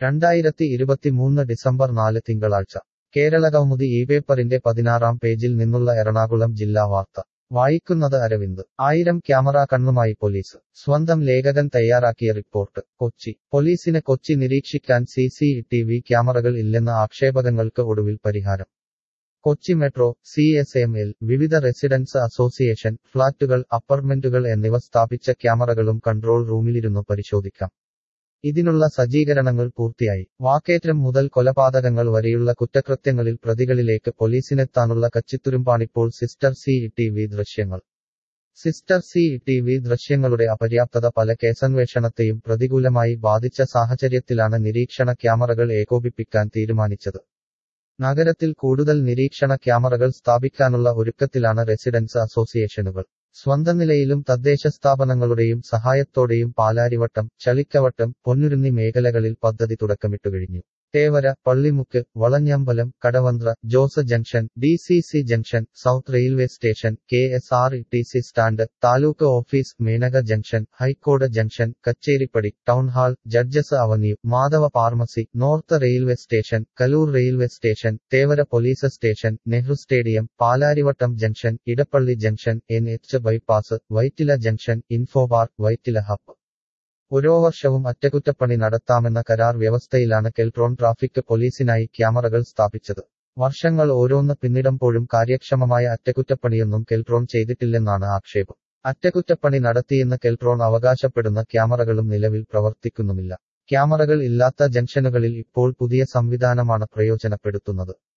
രണ്ടായിരത്തി ഇരുപത്തിമൂന്ന് ഡിസംബർ നാല് തിങ്കളാഴ്ച കേരള കൗമുദി ഈ പേപ്പറിന്റെ പതിനാറാം പേജിൽ നിന്നുള്ള എറണാകുളം ജില്ലാ വാർത്ത വായിക്കുന്നത് അരവിന്ദ് ആയിരം ക്യാമറ കണ്ണുമായി പോലീസ് സ്വന്തം ലേഖകൻ തയ്യാറാക്കിയ റിപ്പോർട്ട് കൊച്ചി പോലീസിന് കൊച്ചി നിരീക്ഷിക്കാൻ സി സി ടി വി ക്യാമറകൾ ഇല്ലെന്ന ആക്ഷേപങ്ങൾക്ക് ഒടുവിൽ പരിഹാരം Kochi metro C S M L വിവിധ റെസിഡൻസ് അസോസിയേഷൻ ഫ്ളാറ്റുകൾ അപ്പാർട്ട്മെന്റുകൾ എന്നിവ സ്ഥാപിച്ച ക്യാമറകളും കൺട്രോൾ റൂമിലിരുന്നു പരിശോധിക്കാം ഇതിനുള്ള സജ്ജീകരണങ്ങൾ പൂർത്തിയായി വാക്കേറ്റം മുതൽ കൊലപാതകങ്ങൾ വരെയുള്ള കുറ്റകൃത്യങ്ങളിൽ പ്രതികളിലേക്ക് പോലീസിനെത്താനുള്ള കച്ചിത്തുരുമ്പാണിപ്പോൾ സിസ്റ്റർ സി ടി വി ദൃശ്യങ്ങൾ സിസ്റ്റർ സി ടി വി ദൃശ്യങ്ങളുടെ അപര്യാപ്തത പല കേസന്വേഷണത്തെയും പ്രതികൂലമായി ബാധിച്ച സാഹചര്യത്തിലാണ് നിരീക്ഷണ ക്യാമറകൾ ഏകോപിപ്പിക്കാൻ തീരുമാനിച്ചത് നഗരത്തിൽ കൂടുതൽ നിരീക്ഷണ ക്യാമറകൾ സ്ഥാപിക്കാനുള്ള ഒരുക്കത്തിലാണ് റെസിഡൻസ് അസോസിയേഷനുകൾ സ്വന്തം നിലയിലും തദ്ദേശ സ്ഥാപനങ്ങളുടെയും സഹായത്തോടെയും പാലാരിവട്ടം ചളിക്കവട്ടം പൊന്നുരുന്നി മേഖലകളിൽ പദ്ധതി തുടക്കമിട്ടുകഴിഞ്ഞു Thevara Pallimukku Valanjambalam Kadavanthra Jose junction D C C junction south railway station K S R T C stand taluk office Menaka junction high court junction Kacheripady town hall judges avenue Madhava pharmacy north railway station Kaloor railway station Thevara police station Nehru stadium Palarivattom junction Edappally junction N H bypass Vyttila junction infopark Vyttila hub ഓരോ വർഷവും അറ്റകുറ്റപ്പണി നടത്താമെന്ന കരാർ വ്യവസ്ഥയിലാണ് Keltron traffic പോലീസിനായി ക്യാമറകൾ സ്ഥാപിച്ചത് വർഷങ്ങൾ ഓരോന്ന് പിന്നിടുമ്പോഴും കാര്യക്ഷമമായ അറ്റകുറ്റപ്പണിയൊന്നും കെൽട്രോൺ ചെയ്തിട്ടില്ലെന്നാണ് ആക്ഷേപം അറ്റകുറ്റപ്പണി നടത്തിയെന്ന് കെൽട്രോൺ അവകാശപ്പെടുന്ന ക്യാമറകളും നിലവിൽ പ്രവർത്തിക്കുന്നുമില്ല ക്യാമറകൾ ഇല്ലാത്ത ജംഗ്ഷനുകളിൽ ഇപ്പോൾ പുതിയ സംവിധാനമാണ് പ്രയോജനപ്പെടുത്തുന്നത്